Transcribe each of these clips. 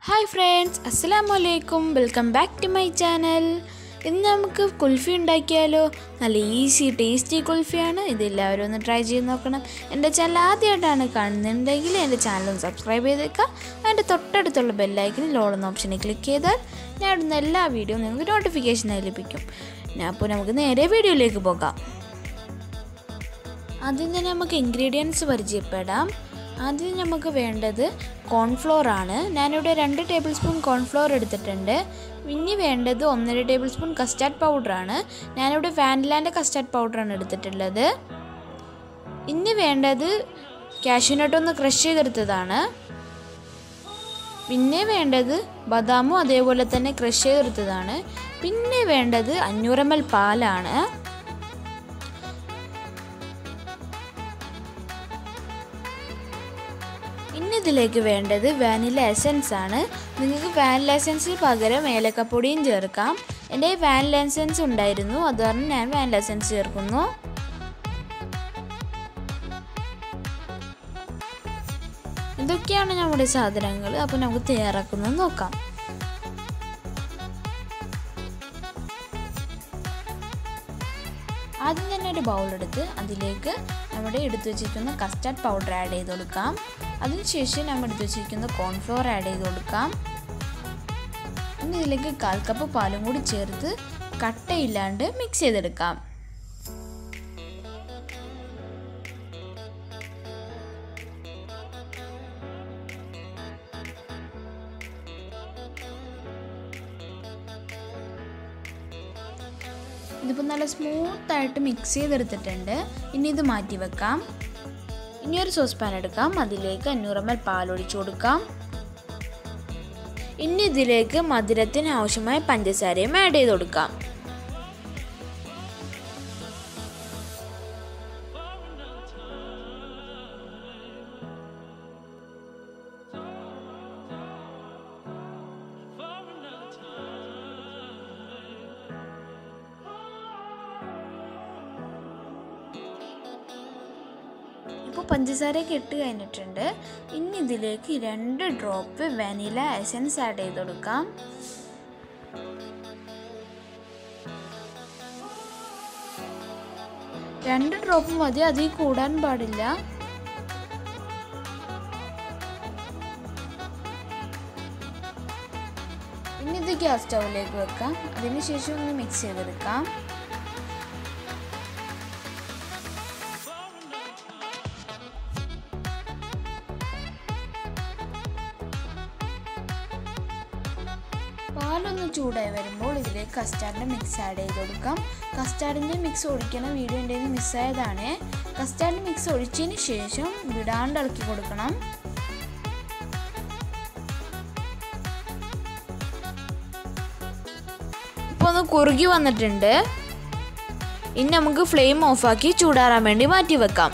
hi friends അസ്സലാമു അലൈക്കും welcome back to my channel ഇന്ന് നമുക്ക് കുൽഫി ഉണ്ടാക്കിയാലോ നല്ല ഈസി ടേസ്റ്റി കുൽഫിയാണ് ഇതെല്ലാവരും ഒന്ന് ട്രൈ ചെയ്ത് നോക്കണം എൻ്റെ ചാനൽ ആദ്യമായിട്ടാണ് കാണുന്നുണ്ടെങ്കിൽ എൻ്റെ ചാനൽ ഒന്ന് സബ്സ്ക്രൈബ് ചെയ്തേക്കാം അതിൻ്റെ തൊട്ടടുത്തുള്ള ബെല്ലൈക്കനിൽ ലോളെന്ന ഓപ്ഷനിൽ ക്ലിക്ക് ചെയ്താൽ ഞാൻ ഇടുന്ന എല്ലാ വീഡിയോയും നിങ്ങൾക്ക് നോട്ടിഫിക്കേഷനായി ലഭിക്കും ഞാൻ അപ്പോൾ നമുക്ക് നേരെ വീഡിയോയിലേക്ക് പോകാം ആദ്യം തന്നെ നമുക്ക് ഇൻഗ്രീഡിയൻസ് പരിചയപ്പെടാം ആദ്യം നമുക്ക് വേണ്ടത് കോൺഫ്ലോർ ആണ് ഞാനിവിടെ രണ്ട് ടേബിൾ സ്പൂൺ കോൺഫ്ലോർ എടുത്തിട്ടുണ്ട് ഇനി വേണ്ടത് ഒന്നര ടേബിൾ സ്പൂൺ കസ്റ്റാർഡ് പൗഡറാണ് ഞാനിവിടെ വാനിലാൻ്റെ കസ്റ്റാർഡ് പൗഡറാണ് എടുത്തിട്ടുള്ളത് ഇനി വേണ്ടത് കാഷ്യൂനട്ട് ഒന്ന് ക്രഷ് ചെയ്തെടുത്തതാണ് പിന്നെ വേണ്ടത് ബദാമും അതേപോലെ തന്നെ ക്രഷ് ചെയ്തെടുത്തതാണ് പിന്നെ വേണ്ടത് അഞ്ഞൂറ് എം എൽ പാലാണ് ഇനി ഇതിലേക്ക് വേണ്ടത് വാനില എസൻസ് ആണ് നിങ്ങൾക്ക് വാനില എസൻസിന് പകരം ഏലക്കപ്പൊടിയും ചേർക്കാം എൻ്റെ വാനില എസൻസ് ഉണ്ടായിരുന്നു അത് കാരണം ഞാൻ വാനില എസൻസ് ചേർക്കുന്നു ഇതൊക്കെയാണ് നമ്മുടെ സാധനങ്ങൾ അപ്പോൾ നമുക്ക് തയ്യാറാക്കുന്നത് നോക്കാം ആദ്യം തന്നെ ഒരു ബൗൾ എടുത്ത് അതിലേക്ക് നമ്മുടെ എടുത്തു വെച്ചിരിക്കുന്ന കസ്റ്റാർഡ് പൗഡർ ആഡ് ചെയ്ത് കൊടുക്കാം അതിനുശേഷം നമ്മൾ എടുത്തു വെച്ചിരിക്കുന്ന കോൺഫ്ലോർ ആഡ് ചെയ്ത് കൊടുക്കാം ഇനി ഇതിലേക്ക് കാൽ കപ്പ് പാലും കൂടി ചേർത്ത് കട്ടയില്ലാണ്ട് മിക്സ് ചെയ്തെടുക്കാം ഇതിപ്പോൾ നല്ല സ്മൂത്തായിട്ട് മിക്സ് ചെയ്തെടുത്തിട്ടുണ്ട് ഇനി ഇത് മാറ്റി വെക്കാം ഇനി ഒരു സോസ് പാൻ എടുക്കാം അതിലേക്ക് അഞ്ഞൂറ് എം എൽ പാലൊഴിച്ചു കൊടുക്കാം ഇനി ഇതിലേക്ക് മധുരത്തിന് ആവശ്യമായ പഞ്ചസാരയും ആഡ് ചെയ്ത് കൊടുക്കാം ഇപ്പോൾ പഞ്ചസാരയൊക്കെ ഇട്ട് കഴിഞ്ഞിട്ടുണ്ട് ഇനി ഇതിലേക്ക് രണ്ട് ഡ്രോപ്പ് വാനില എസൻസ് ആഡ് ചെയ്ത് കൊടുക്കാം രണ്ട് ഡ്രോപ്പ് മതി അതിൽ കൂടാൻ പാടില്ല ഇനി ഇത് ഗ്യാസ് സ്റ്റൗവിലേക്ക് വെക്കാം അതിനുശേഷം ഒന്ന് മിക്സ് ചെയ്തെടുക്കാം പാലൊന്ന് ചൂടായി വരുമ്പോൾ ഇതിലേക്ക് കസ്റ്റാർഡിൻ്റെ മിക്സ് ആഡ് ചെയ്ത് കൊടുക്കാം കസ്റ്റാർഡിൻ്റെ മിക്സ് ഒഴിക്കണ വീഡിയോ എൻ്റെ മിസ്സായതാണ് കസ്റ്റാർഡ് മിക്സ് ഒഴിച്ചതിന് ശേഷം വിടാണ്ട് ഇളക്കി കൊടുക്കണം ഇപ്പോൾ ഒന്ന് കുറുകി വന്നിട്ടുണ്ട് ഇനി നമുക്ക് ഫ്ലെയിം ഓഫാക്കി ചൂടാറാൻ വേണ്ടി മാറ്റി വെക്കാം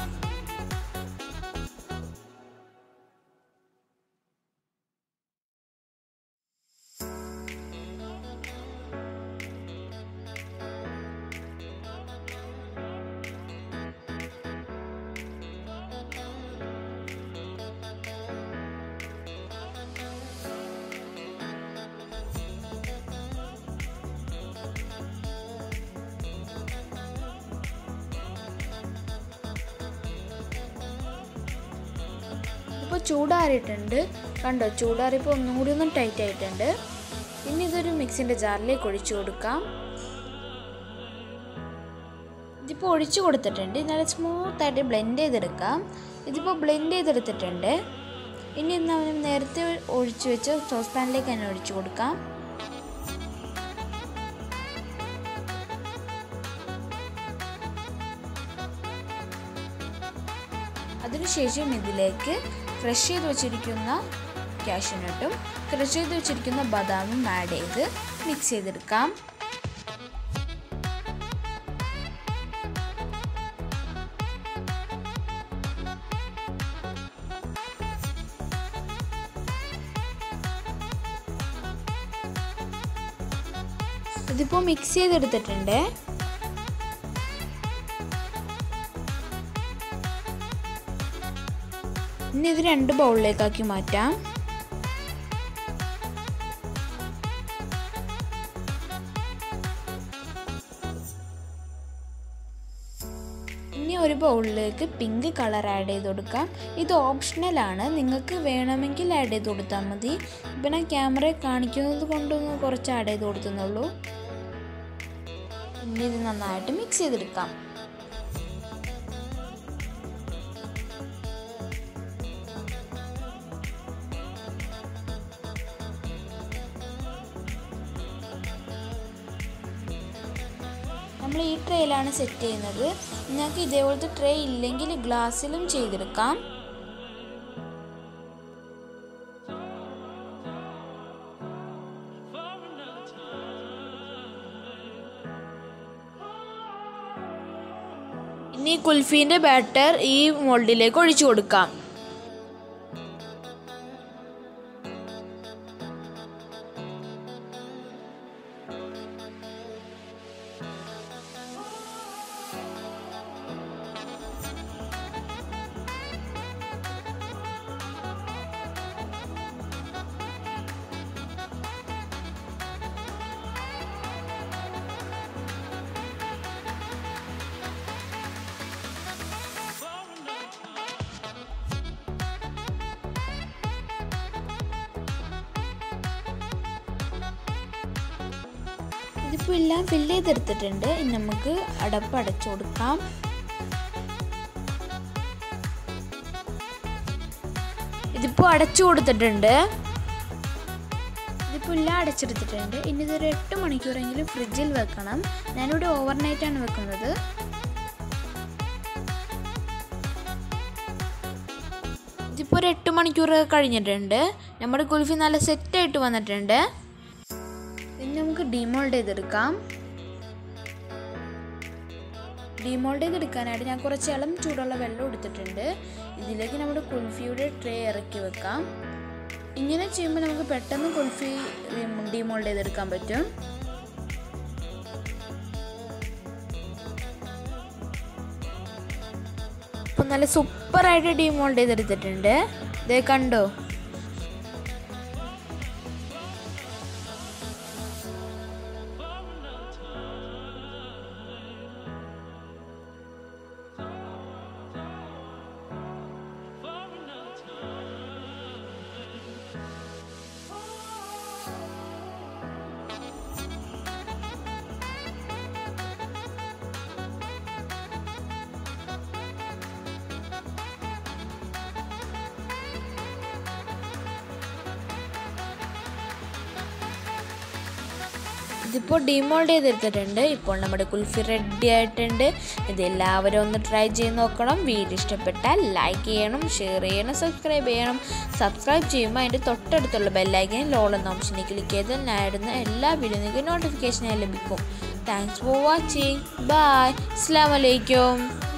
ഇപ്പോൾ ചൂടാറിയിട്ടുണ്ട് കണ്ടോ ചൂടാറിയപ്പോൾ ഒന്നും കൂടി ഒന്ന് ടൈറ്റ് ആയിട്ടുണ്ട് ഇനി ഇതൊരു മിക്സിൻ്റെ ജാറിലേക്ക് ഒഴിച്ചു കൊടുക്കാം ഇതിപ്പോൾ ഒഴിച്ചു കൊടുത്തിട്ടുണ്ട് നല്ല സ്മൂത്തായിട്ട് ബ്ലെൻഡ് ചെയ്തെടുക്കാം ഇതിപ്പോൾ ബ്ലെൻഡ് ചെയ്തെടുത്തിട്ടുണ്ട് ഇനി നമ്മൾ നേരത്തെ ഒഴിച്ചു വെച്ച് സോസ് പാനിലേക്ക് തന്നെ ഒഴിച്ചു കൊടുക്കാം അതിനുശേഷം ഇതിലേക്ക് ക്രഷ് ചെയ്ത് വെച്ചിരിക്കുന്ന കാഷ്യൂനട്ടും ക്രഷ് ചെയ്ത് വെച്ചിരിക്കുന്ന ബദാമും ആഡ് ചെയ്ത് മിക്സ് ചെയ്തെടുക്കാം ഇതിപ്പോൾ മിക്സ് ചെയ്തെടുത്തിട്ടുണ്ട് ഇനി ഇത് രണ്ട് ബൗളിലേക്കാക്കി മാറ്റാം ഒരു ബൗളിലേക്ക് പിങ്ക് കളർ ആഡ് ചെയ്ത് കൊടുക്കാം ഇത് ഓപ്ഷണലാണ് നിങ്ങൾക്ക് വേണമെങ്കിൽ ആഡ് ചെയ്ത് കൊടുത്താൽ മതി ഇപ്പം ഞാൻ ക്യാമറ കാണിക്കുന്നത് കൊണ്ടൊന്ന് കുറച്ച് ആഡ് ചെയ്ത് കൊടുത്തുന്നുള്ളൂ ഇനി ഇത് നന്നായിട്ട് മിക്സ് ചെയ്തെടുക്കാം നമ്മൾ ഈ ട്രേയിലാണ് സെറ്റ് ചെയ്യുന്നത് നിങ്ങൾക്ക് ഇതേപോലത്തെ ട്രേ ഇല്ലെങ്കിൽ ഗ്ലാസ്സിലും ചെയ്തെടുക്കാം ഇനി കുൽഫീൻ്റെ ബാറ്റർ ഈ മോൾഡിലേക്ക് ഒഴിച്ചു കൊടുക്കാം ഇതിപ്പോൾ എല്ലാം ഫില്ല് ചെയ്തെടുത്തിട്ടുണ്ട് ഇനി നമുക്ക് അടപ്പ് അടച്ചു കൊടുക്കാം ഇതിപ്പോൾ അടച്ചു കൊടുത്തിട്ടുണ്ട് ഇതിപ്പോൾ എല്ലാം അടച്ചെടുത്തിട്ടുണ്ട് ഇനി ഇതൊരു എട്ട് മണിക്കൂറെങ്കിലും ഫ്രിഡ്ജിൽ വെക്കണം ഞാനിവിടെ ഓവർനൈറ്റാണ് വെക്കുന്നത് ഇതിപ്പോൾ ഒരു എട്ട് മണിക്കൂർ കഴിഞ്ഞിട്ടുണ്ട് നമ്മുടെ കുൽഫി നല്ല സെറ്റായിട്ട് വന്നിട്ടുണ്ട് ഇനി നമുക്ക് ഡിമോൾഡ് ചെയ്തെടുക്കാം ഡിമോൾഡ് ചെയ്തെടുക്കാനായിട്ട് ഞാൻ കുറച്ച് ഇളം ചൂടുള്ള വെള്ളം എടുത്തിട്ടുണ്ട് ഇതിലേക്ക് നമ്മുടെ കുൽഫിയുടെ ട്രേ ഇറക്കി വെക്കാം ഇങ്ങനെ ചെയ്യുമ്പോൾ നമുക്ക് പെട്ടെന്ന് കുൽഫി ഡിമോൾഡ് ചെയ്തെടുക്കാൻ പറ്റും ഇപ്പം നല്ല സൂപ്പറായിട്ട് ഡിമോൾഡ് ചെയ്തെടുത്തിട്ടുണ്ട് ഇതേ കണ്ടോ ഇതിപ്പോൾ ഡിമോൾഡ് ചെയ്തെടുത്തിട്ടുണ്ട് ഇപ്പോൾ നമ്മുടെ കുൽഫി റെഡി ആയിട്ടുണ്ട് ഇത് എല്ലാവരും ഒന്ന് ട്രൈ ചെയ്ത് നോക്കണം വീഡിയോ ഇഷ്ടപ്പെട്ടാൽ ലൈക്ക് ചെയ്യണം ഷെയർ ചെയ്യണം സബ്സ്ക്രൈബ് ചെയ്യണം സബ്സ്ക്രൈബ് ചെയ്യുമ്പോൾ അതിൻ്റെ തൊട്ടടുത്തുള്ള ബെല്ലൈക്കൻ ലോൾ എന്ന ഓപ്ഷനിൽ ക്ലിക്ക് ചെയ്താൽ ഞാൻ ഇടുന്ന എല്ലാ വീഡിയോ നിങ്ങൾക്ക് നോട്ടിഫിക്കേഷനായി ലഭിക്കും താങ്ക്സ് ഫോർ വാച്ചിങ് ബൈ അസ്സാം വലൈക്കും